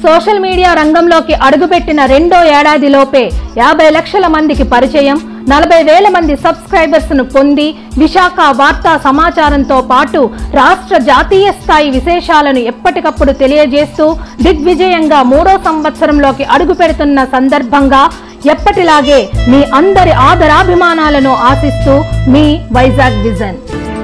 social media రంగంలోకి అడుగుపెట్టిన రెండో ఏడాదిలోపే యాభై లక్షల మందికి పరిచయం నలభై వేల మంది సబ్స్క్రైబర్స్ ను పొంది విశాఖ వార్తా సమాచారంతో పాటు రాష్ట్ర జాతీయ స్థాయి విశేషాలను ఎప్పటికప్పుడు తెలియజేస్తూ దిగ్విజయంగా మూడో సంవత్సరంలోకి అడుగు పెడుతున్న సందర్భంగా ఎప్పటిలాగే మీ అందరి ఆదరాభిమానాలను ఆశిస్తూ మీ Vizag Vision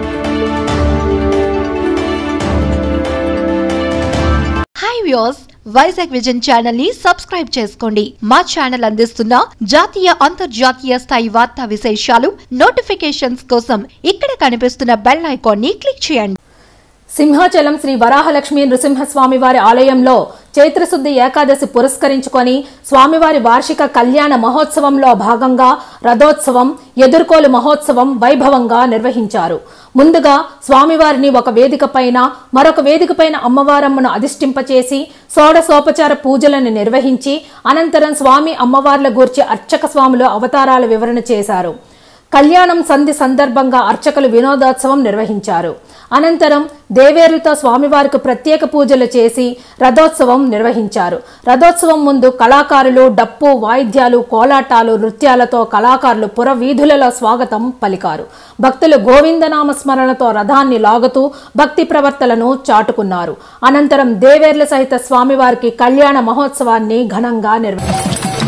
hi views Vizag Vision channel ని సబ్స్క్రైబ్ చేసుకోండి మా ఛానల్ అందిస్తున్న జాతీయ అంతర్జాతీయ స్థాయి వార్తా విశేషాలు నోటిఫికేషన్స్ కోసం ఇక్కడ కనిపిస్తున్న బెల్ ఐకాన్ ని క్లిక్ చేయండి సింహాచలం శ్రీ వరాహలక్ష్మి నృసింహస్వామి వారి ఆలయంలో చైత్రశుద్ధి ఏకాదశి పురస్కరించుకొని స్వామివారి వార్షిక కళ్యాణ మహోత్సవంలో భాగంగా రథోత్సవం ఎదుర్కోలు మహోత్సవం వైభవంగా నిర్వహించారు ముందుగా స్వామివారిని ఒక వేదిక పైన మరొక వేదిక పైన అమ్మవారమ్మను అధిష్టింపచేసి షోడశోపచార పూజలను నిర్వహించి అనంతరం స్వామి అమ్మవార్ల గూర్చి అర్చక స్వాములు అవతారాల వివరణ చేశారు కళ్యాణం సంధి సందర్భంగా అర్చకులు వినోదోత్సవం నిర్వహించారు అనంతరం దేవేరులతో స్వామివారికి ప్రత్యేక పూజలు చేసి రథోత్సవం నిర్వహించారు రథోత్సవం ముందు కళాకారులు డప్పు వాయిద్యాలు కోలాటాలు నృత్యాలతో కళాకారులు పుర వీధులలో స్వాగతం పలికారు భక్తులు గోవిందనామ స్మరణతో రథాన్ని లాగుతూ భక్తి ప్రవర్తలను చాటుకున్నారు అనంతరం దేవేర్ల సహిత స్వామివారికి కళ్యాణ మహోత్సవాన్ని ఘనంగా నిర్వహించారు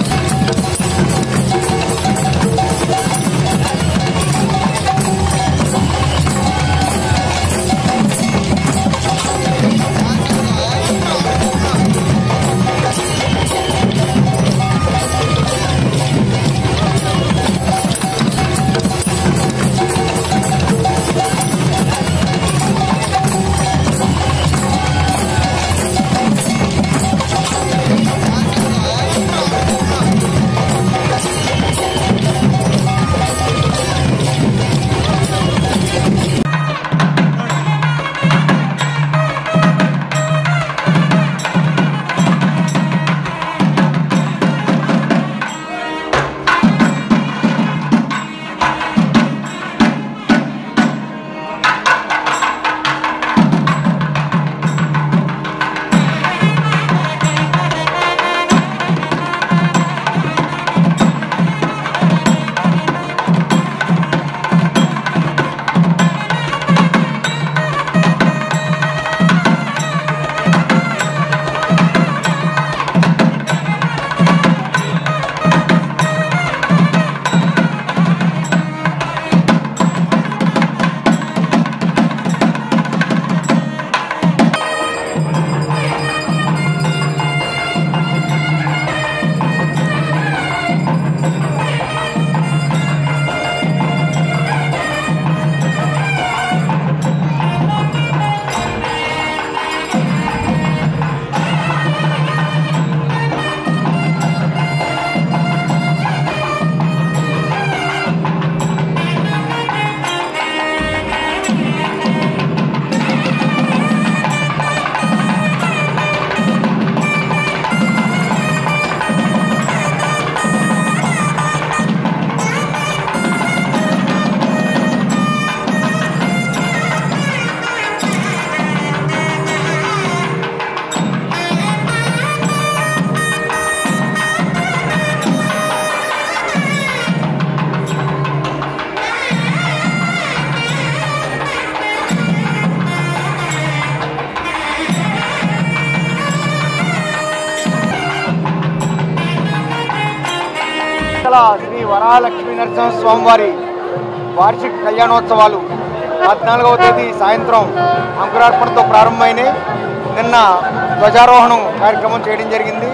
గల శ్రీ వరాలక్ష్మీ నరసింహ స్వామివారి వార్షిక కళ్యాణోత్సవాలు పద్నాలుగవ తేదీ సాయంత్రం అంకురార్పణతో ప్రారంభమైనాయి నిన్న ధ్వజారోహణం కార్యక్రమం చేయడం జరిగింది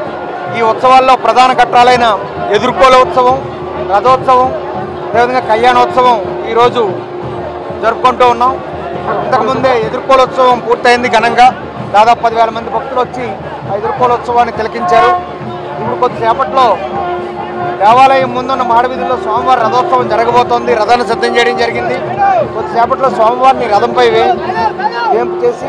ఈ ఉత్సవాల్లో ప్రధాన ఘట్టాలైన ఎదుర్కోల ఉత్సవం రథోత్సవం అదేవిధంగా కళ్యాణోత్సవం ఈరోజు జరుపుకుంటూ ఉన్నాం ఇంతకుముందే ఎదుర్కోలోత్సవం పూర్తయింది ఘనంగా దాదాపు పదివేల మంది భక్తులు వచ్చి ఆ ఎదుర్కోలోత్సవాన్ని తిలకించారు ఇప్పుడు కొద్దిసేపట్లో దేవాలయం ముందున్న మాడవీధుల్లో స్వామివారి రథోత్సవం జరగబోతోంది రథాన్ని సిద్ధం చేయడం జరిగింది కొద్దిసేపట్లో స్వామివారిని రథంపై వే వేంపు చేసి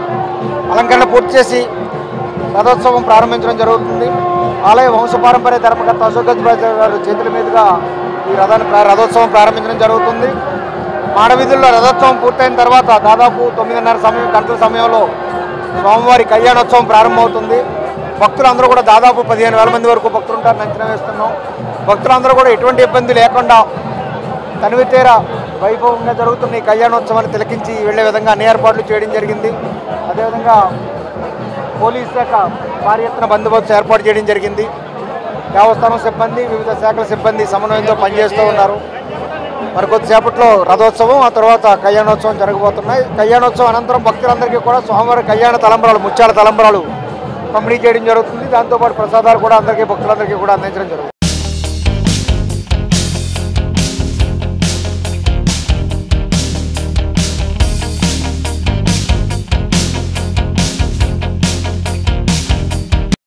అలంకరణ పూర్తి చేసి రథోత్సవం ప్రారంభించడం జరుగుతుంది ఆలయ వంశపారంపర్య ధర్మకర్త అశోక్ గజరాజు గారి చేతుల మీదుగా ఈ రథాన్ని ప్రా- రథోత్సవం ప్రారంభించడం జరుగుతుంది మాడవీధుల్లో రథోత్సవం పూర్తయిన తర్వాత దాదాపు తొమ్మిదిన్నర సమయం గంటల సమయంలో స్వామివారి కళ్యాణోత్సవం ప్రారంభమవుతుంది భక్తులందరూ కూడా దాదాపు పదిహేను వేల మంది వరకు భక్తులు ఉంటారని అంచనా వేస్తున్నాం భక్తులందరూ కూడా ఎటువంటి ఇబ్బంది లేకుండా తనివితేర వైభవంగా జరుగుతున్న ఈ కళ్యాణోత్సవాన్ని తిలకించి వెళ్లే విధంగా అన్ని ఏర్పాట్లు చేయడం జరిగింది అదేవిధంగా పోలీస్ శాఖ భారీ ఎత్తున బందోబస్తు ఏర్పాటు చేయడం జరిగింది దేవస్థానం సిబ్బంది వివిధ శాఖల సిబ్బంది సమన్వయంతో పనిచేస్తూ ఉన్నారు మరి కొద్దిసేపట్లో రథోత్సవం ఆ తర్వాత కళ్యాణోత్సవం జరగబోతున్నాయి కళ్యాణోత్సవం అనంతరం భక్తులందరికీ కూడా స్వామివారి కళ్యాణ తలంబరాలు ముత్యాల తలంబరాలు పంపిణీ చేయడం జరుగుతుంది దాంతోపాటు ప్రసాదాలు కూడా అందరికీ భక్తులందరికీ కూడా అందించడం జరుగుతుంది